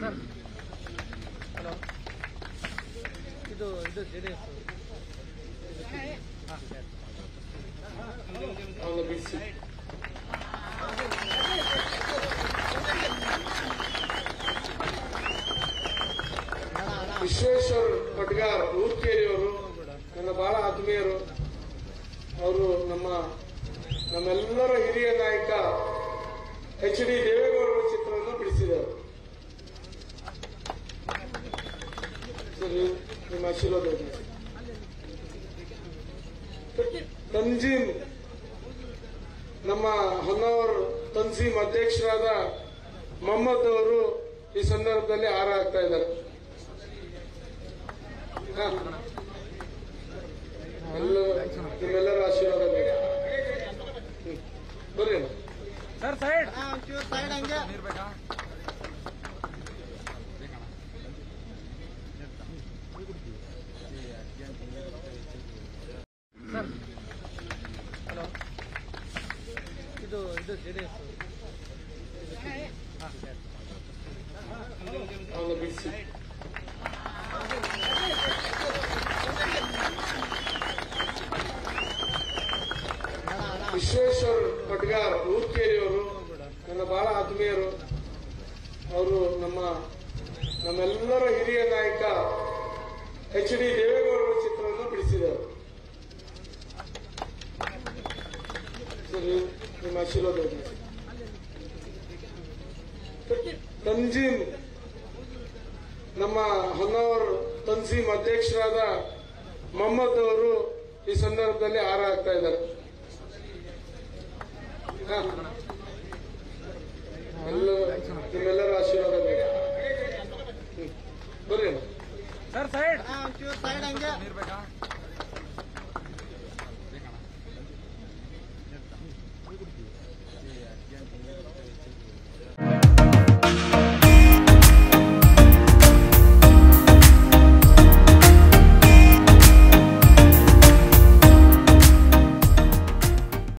Sir hello ಇದು ಇದು J D S ಅವನ್ನ ಬಿಡಿಸಿ ವಿಶ್ವೇಶ್ವರ್ ಪಟ್ಗಾರ್ ಊರ್ಕೇರಿಯವರು ನನ್ನ ಬಹಳ ಆತ್ಮೀಯರು ಅವರು ನಮ್ಮ ನಮ್ಮೆಲ್ಲರ ಹಿರಿಯ ನಾಯಕ ಎಚ್ ಡಿ ದೇವೇಗೌಡರ ಚಿತ್ರವನ್ನು ಬಿಡಿಸಿದರು ಸರಿ ನಿಮ್ಮ ಆಶೀರ್ವಾದ ಇರಲಿ. ತಂಜೀಮ್ ನಮ್ಮ ಹೊನ್ನಾವರ್ ತನ್ಸೀಮ್ ಅಧ್ಯಕ್ಷರಾದ ಮೊಹಮ್ಮದ್ ಅವರು ಈ ಸಂದರ್ಭದಲ್ಲಿ ಹಾರ ಹಾಕ್ತಾ ಇದ್ದಾರೆ ಹಾ. ಎಲ್ಲ ನಿಮ್ಮೆಲ್ಲರ ಆಶೀರ್ವಾದ ಬೇಕು ಹ್ಮ್. ಬರ್ರಿ ಅಣ್ಣ. ಸರ್ ಸೈಡ್ ಸೈಡ್ ಹಂಗೆ ನೀರ್ ಬೇಕಾ ಸರ್ ಹಲೋ ಇದು ಇದು ಜೆ ಡಿ ಎಸ್ ಅವನ್ನ ಬಿಡಿಸಿ ವಿಶ್ವೇಶ್ವರ್ ಪಟ್ಗಾರ್ ಊರ್ಕೇರಿಯವರು ನನ್ನ ಬಹಳ ಆತ್ಮೀಯರು ಅವರು ನಮ್ಮ ನಮ್ಮೆಲ್ಲರ ಹಿರಿಯ ನಾಯಕ ಎಚ್ ಡಿ ದೇವೇಗೌಡರ ಚಿತ್ರವನ್ನು ಬಿಡಿಸಿದರು ಸರಿ ನಿಮ್ಮ ಆಶೀರ್ವಾದ ಇರಲಿ. ತಂಜೀಮ್ ನಮ್ಮ ಹೊನ್ನಾವರ್ ತನ್ಸೀಮ್ ಅಧ್ಯಕ್ಷರಾದ ಮೊಹಮ್ಮದ್ ಅವರು ಈ ಸಂದರ್ಭದಲ್ಲಿ ಹಾರ ಹಾಕ್ತಾ ಇದ್ದಾರೆ ಹಾ. ಎಲ್ಲ ನಿಮ್ಮೆಲ್ಲರ ಆಶೀರ್ವಾದ ಬೇಕು ಹ್ಮ್. ಬರ್ರಿ ಅಣ್ಣ. ಸರ್ ಸೈಡ್ ಸೈಡ್ ಹಂಗೆ ನೀರ್ ಬೇಕಾ